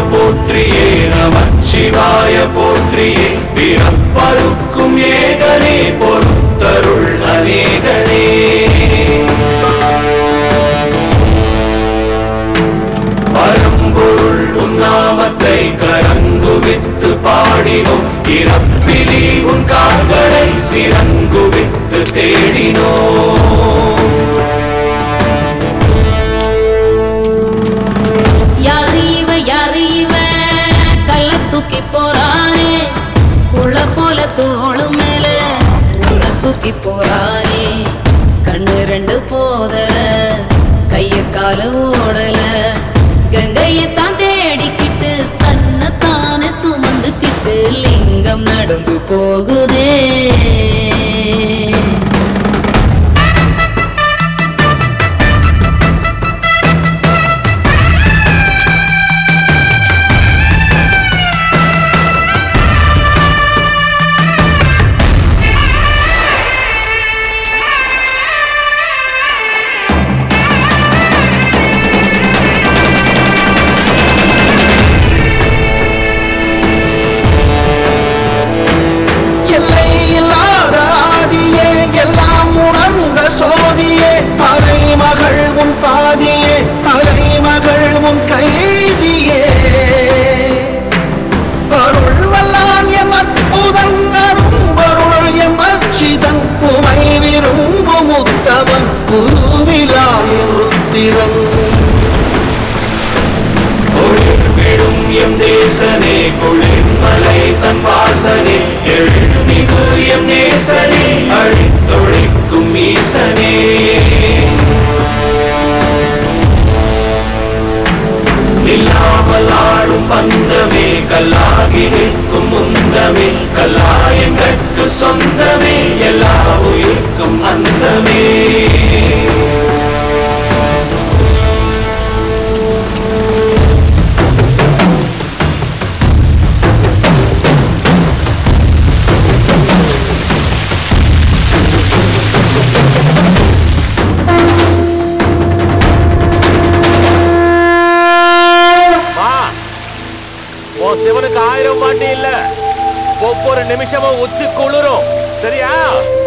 போற்றியே நமச்சிவாய போற்றியே பிறப்பருக்கும் ஏகனே பொறுத்தருள் அநேகனே பரம்பொருள் உன்னாமத்தை கரங்குவித்து பாடினோம் இறப்பிலி உன் கால்களை சிறங்குவித்து தேடினோம் யாரு இவ யாரு இவ கல்ல தூக்கி போறானே புள்ள போல தோளு மேல உன்னை தூக்கி போறானே கண்ணு ரெண்டு போதல கைய கால ஓடல கங்கையத்தான் தேடிக்கிட்டு தன்னை தானே சுமந்துக்கிட்டு லிங்கம் நடந்து போகுதே எல்லை இல்லாத ஆதியே எல்லாம் உணர்ந்த சோதியே அலைமகள் உன் பாதியே அலைமகள் உன் கைதியே அருள் வல்லான் எம் அற்புதன் அரும்பொருள் எம் அச்சிதன் உமை விரும்பும் உத்தவன் குருவிலாய ருத்திரன் ஒளிர் விடும் எம் தேசனே குளிர்மலை தன் வாசனே எழுமிகு எம் நேசனே அழித்தொழிக்கும் ஈசனே இல்லாமல் ஆடும் பந்தமே கல்லாகி நிற்கும் முந்தமே கல்லாயங்கட்கு சொந்தமே எல்லா உயிர்க்கும் அந்தமே வா உன் சிவனுக்கு ஆயிரம் பாட்டி இல்ல ஒவ்வொரு நிமிஷமும் உச்சி குளிரும் சரியா